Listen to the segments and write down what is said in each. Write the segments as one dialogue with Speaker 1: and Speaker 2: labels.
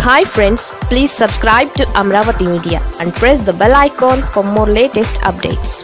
Speaker 1: hi friends please subscribe to Amaravati media and press the bell icon for more latest updates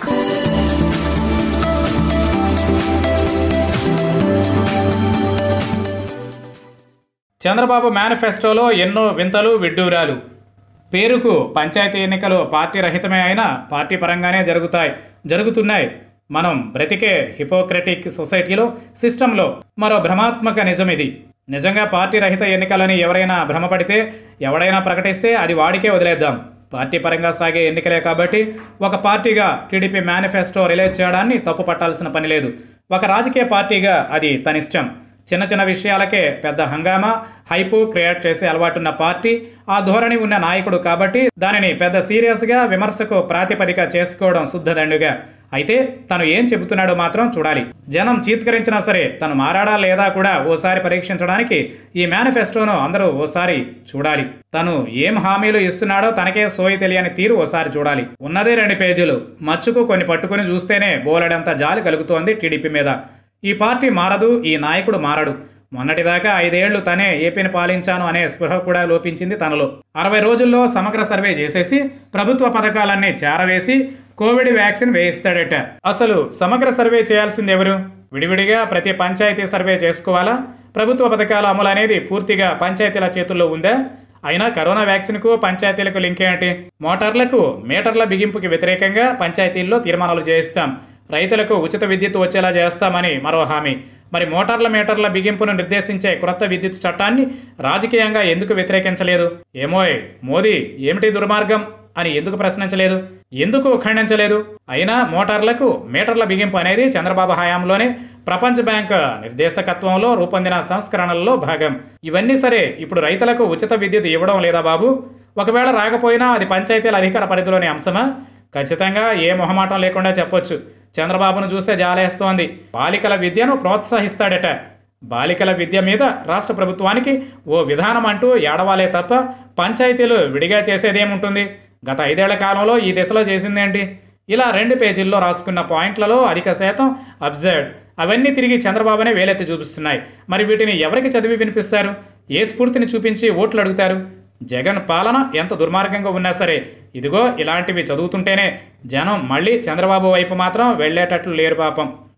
Speaker 2: Chandrababu మేనిఫెస్టోలో ఎన్నో వింతలు విడ్డూరాలు పేరుకు పంచాయతీ ఎన్నికలు పార్టీ రహితమే అయినా పార్టీ పరంగానే జరుగుతాయి జరుగుతున్నాయి మనం బ్రతికే హిపోక్రటిక్ సొసైటీలో సిస్టంలో మరో భ్రమాత్మక నిజం ఇది నిజంగా పార్టీ రహిత ఎన్నికలని ఎవరైనా భ్రమపడితే ఎవడైనా ప్రకటిస్తే అది వాడికే వదిలేద్దాం పార్టీ పరంగా సాగే ఎన్నికలే కాబట్టి ఒక పార్టీగా టీడీపీ మేనిఫెస్టో రిలీజ్ చేయడాన్ని తప్పు పట్టాల్సిన పని లేదు ఒక రాజకీయ పార్టీగా అది తనిష్టం చిన్న చిన్న విషయాలకే పెద్ద హంగామా హైపు క్రియేట్ చేసే అలవాటున్న పార్టీ ఆ ధోరణి ఉన్న నాయకుడు కాబట్టి దానిని పెద్ద సీరియస్గా విమర్శకు ప్రాతిపదిక చేసుకోవడం శుద్ధదండుగా అయితే తను ఏం చెబుతున్నాడో మాత్రం చూడాలి జనం చీత్కరించినా సరే తను మారాడా లేదా కూడా ఓసారి పరీక్షించడానికి ఈ మేనిఫెస్టోను అందరూ ఓసారి చూడాలి తను ఏం హామీలు ఇస్తున్నాడో తనకే సోయి తెలియని తీరు ఓసారి చూడాలి ఉన్నదే రెండు పేజీలు మచ్చుకు కొన్ని పట్టుకుని చూస్తేనే బోలెడంత జాలి కలుగుతోంది టీడీపీ మీద ఈ పార్టీ మారదు ఈ నాయకుడు మారడు మొన్నటిదాకా ఐదేళ్లు తనే ఏపీని పాలించాను అనే స్పృహ కూడా లోపించింది తనలో అరవై రోజుల్లో సమగ్ర సర్వే చేసేసి ప్రభుత్వ పథకాలన్నీ చేరవేసి కోవిడ్ వ్యాక్సిన్ వేయిస్తాడట అసలు సమగ్ర సర్వే చేయాల్సింది ఎవరు విడివిడిగా ప్రతి పంచాయతీ సర్వే చేసుకోవాలా ప్రభుత్వ పథకాల అమలు అనేది పూర్తిగా పంచాయతీల చేతుల్లో ఉందా అయినా కరోనా వ్యాక్సిన్కు పంచాయతీలకు లింక్ ఏంటి మోటార్లకు మీటర్ల బిగింపుకి వ్యతిరేకంగా పంచాయతీల్లో తీర్మానాలు చేయిస్తాం రైతులకు ఉచిత విద్యుత్ వచ్చేలా చేస్తామని మరో హామీ మరి మోటార్ల మీటర్ల బిగింపును నిర్దేశించే క్రొత్త విద్యుత్ చట్టాన్ని రాజకీయంగా ఎందుకు వ్యతిరేకించలేదు ఏమోయ్ మోదీ ఏమిటి దుర్మార్గం అని ఎందుకు ప్రశ్నించలేదు ఎందుకు ఖండించలేదు అయినా మోటార్లకు మీటర్ల బిగింపు అనేది చంద్రబాబు హయాంలోనే ప్రపంచ బ్యాంక్ నిర్దేశకత్వంలో రూపొందిన సంస్కరణల్లో భాగం ఇవన్నీ సరే ఇప్పుడు రైతులకు ఉచిత విద్యుత్ ఇవ్వడం లేదా బాబు ఒకవేళ రాకపోయినా అది పంచాయతీల అధికార పరిధిలోని అంశమా ఖచ్చితంగా ఏ మొహమాటం లేకుండా చెప్పొచ్చు చంద్రబాబును చూస్తే జాలేస్తోంది బాలికల విద్యను ప్రోత్సహిస్తాడట బాలికల విద్య మీద రాష్ట్ర ప్రభుత్వానికి ఓ విధానం అంటూ ఏడవాలే తప్ప పంచాయతీలు విడిగా చేసేదేముంటుంది గత ఐదేళ్ల కాలంలో ఈ దిశలో చేసిందేంటి ఇలా రెండు పేజీల్లో రాసుకున్న పాయింట్లలో అధిక శాతం అబ్జర్డ్ అవన్నీ తిరిగి చంద్రబాబునే వేలెత్తి చూపిస్తున్నాయి మరి వీటిని ఎవరికి చదివి వినిపిస్తారు ఏ స్ఫూర్తిని చూపించి ఓట్లు అడుగుతారు జగన్ పాలన ఎంత దుర్మార్గంగా ఉన్నా సరే ఇదిగో ఇలాంటివి చదువుతుంటేనే జనం మళ్ళీ చంద్రబాబు వైపు మాత్రం వెళ్ళేటట్లు లేరు పాపం